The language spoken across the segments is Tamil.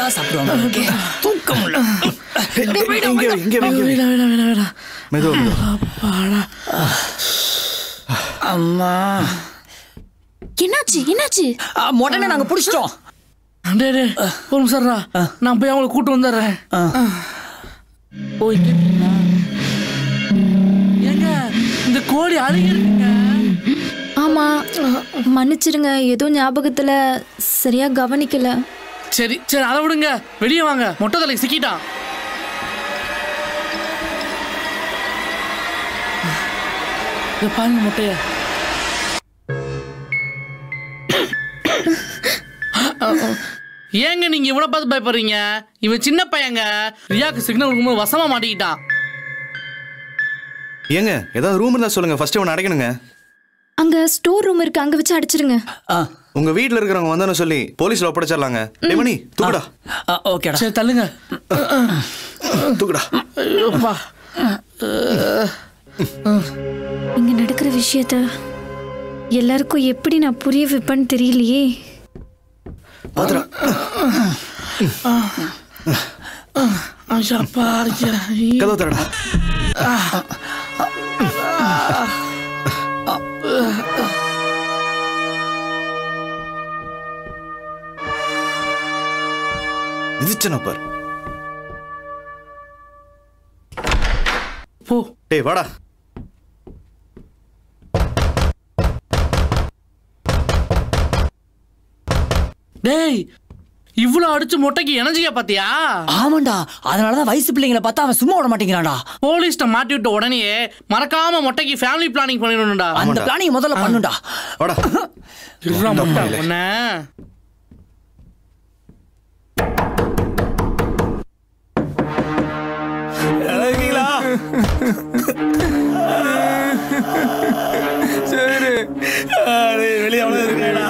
தான் சாப்பிடுவாங்க ஓகே தூக்கம் இல்ல இங்கே வை, இங்கே வை, இங்கே வை. வேடா வேடா வேடா வேடா மெதுவா மெதுவா அப்பாடா அம்மா என்னாச்சு என்னாச்சு ஆ, உடனே நாங்க புடிச்சிட்டோம் டே டே ஒரு நிமிஷம்டா நான் போய் அவங்கள கூட்டு வந்துடுறேன் போய் கேட்டீங்களா? ஏங்க இந்த கோழி அழுகி இருக்குங்க ஆமா மன்னிச்சிருங்க ஏதோ ஞாபகத்துல சரியா கவனிக்கல சரி சரி அதை விடுங்க வெளியே வாங்க மொட்டை தலைக்கு சிக்கிட்டான் இதை பாருங்க மொட்டைய ஏங்க நீங்க இவ்வளவு பார்த்து பயப்படுறீங்க இவன் சின்ன பையங்க ரியாக்கு சிக்னல் கொடுக்கும்போது வசமா மாட்டிக்கிட்டான் ஏங்க ஏதாவது ரூம் இருந்தா சொல்லுங்க ஃபர்ஸ்ட் ஒன்று அடைக்கணுங்க அங்க ஸ்டோர் ரூம் இருக்கு அங்க வச்சு அடிச்சிருங்க ஆ உங்க வீட்ல இருக்கிறவங்க வந்தானு சொல்லி போலீஸ்ல ஒப்படைச்சிடலாங்க டேய் மணி தூக்குடா ஆ, ஓகேடா சரி தள்ளுங்க தூக்குடா ஐயோப்பா இங்க நடக்கிற விஷயத்த எல்லாருக்கும் எப்படி நான் புரிய வைப்பேன்னு தெரியலையே பாத்துடா ஐயோப்பா அடிக்கிறேன் கதவு தரடா மிதிச்சன பார் போ டேய் வாடா டேய் இவ்வளவு அடிச்சு மொட்டைக்கு எனர்ஜியா பாத்தியா ஆமாண்டா அதனாலதான் வயசு பிள்ளைங்களை பார்த்தா அவன் சும்மா விட மாட்டேங்கிறான்டா போலீஸ்ட மாட்டி விட்ட உடனே மறக்காம மொட்டைக்கு ஃபேமிலி பிளானிங் பண்ணிடணும்டா அந்த பிளானிங் முதல்ல பண்ணுடா வாடா இருடா மொட்டை உன்னை. சரி வெளியே அவ்வளோ இருக்கேடா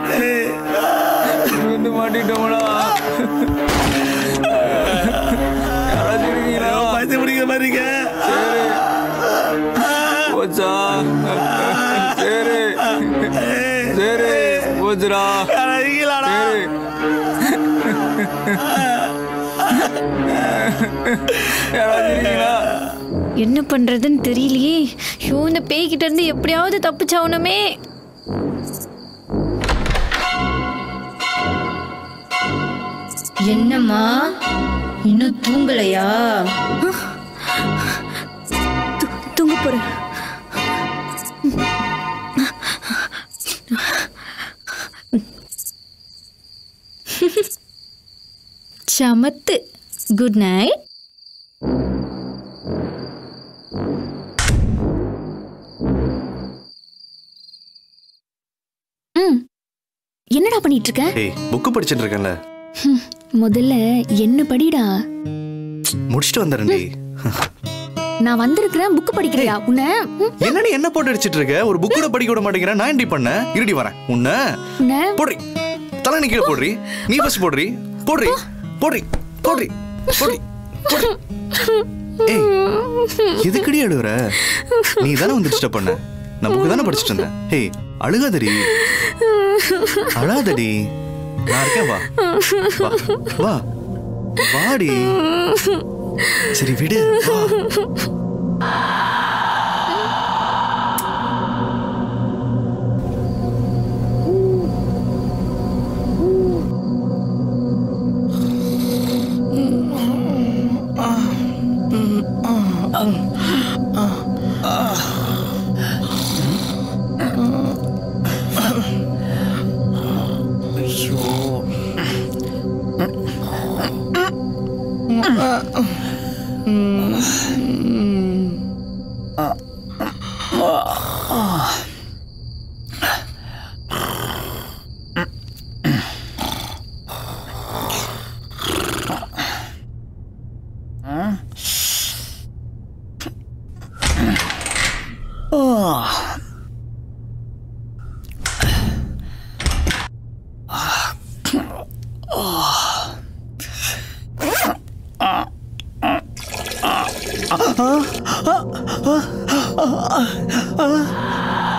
வந்து மாட்டிட்டோம்டா யாராச்சும் இருக்கீங்களா பயத்து பிடிக்கிற மாதிரி இருக்க போச்சா சரி சரி போச்சுடா சரி யாராச்சும் இருக்கீங்களா என்ன பண்றதுன்னு தெரியலையே ஐயோ இந்த பேய்கிட்ட இருந்து எப்படியாவது தப்பிச்சாகணுமே என்னம்மா இன்னும் தூங்கலையா தூங்க போறேன் சமத்து குட் நைட் ம் என்னடா பண்ணிட்டு இருக்க டேய் புக்கு படிச்சிட்டு இருக்கேன்ல முதல்ல என்ன படிடா முடிச்சுட்டு வந்துடுறேன் டேய் நான் வந்திருக்கிறேன் புக் படிக்கிறியா உன்னை ம், என்னடி என்ன போட்டு அடிச்சிட்டு இருக்க ஒரு புக் கூட படிக்க விட மாட்டேங்கிறேன் நான் எப்படி பண்ண இருடி வரேன் உன்ன உன்னை போடுறி தலை நீ கீழே போடுறி நீ ஃபர்ஸ்ட் போடுறி போடுறி போடுறி போடுறி போடுறி போடுறி ஏய் எதுக்கடி அழுகுற நீ தானே வந்து டிஸ்டர்ப் பண்ண நான் புக்கு தானே படிச்சிட்டு இருந்தேன் ஏய் அழுகாதடி அழாதடி நான் இருக்கேன் வா வா வா வாடி சரி விடு வா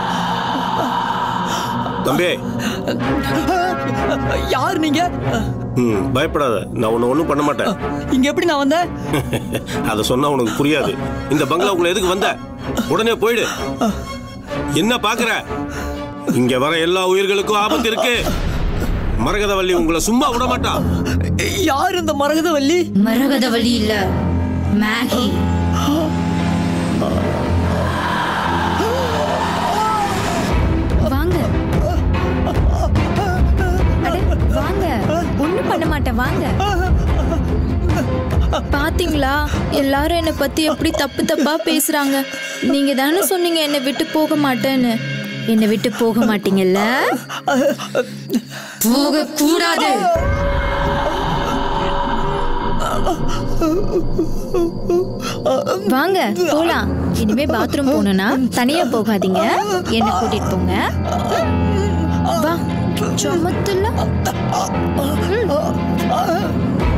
தம்பி யார் நீங்க ம் பயப்படாத நான் உன்னை ஒன்றும் பண்ண மாட்டேன் இங்க எப்படி நான் வந்தேன் அதை சொன்னா உனக்கு புரியாது இந்த பங்களாவுக்குள்ள எதுக்கு வந்த உடனே போயிடு என்ன பாக்குற இங்க வர எல்லா உயிர்களுக்கும் ஆபத்து இருக்கு மரகதவள்ளி உங்களை சும்மா விட மாட்டா யார் இந்த மரகதவல்லி மரகத வழி இல்ல மேகி வாங்க அட, வாங்க ஒண்ணும் பண்ண மாட்டேன் வாங்க பாத்தீங்களா எல்லாரும் என்னை பத்தி எப்படி தப்பு தப்பா பேசுறாங்க நீங்க தானே சொன்னீங்க என்னை விட்டு போக மாட்டேன்னு என்னை விட்டு போக மாட்டீங்கல்ல போக கூடாது வாங்க போலாம் இனிமே பாத்ரூம் போகணும்னா தனியா போகாதீங்க என்ன கூட்டிட்டு போங்க வா சமத்துல ம்.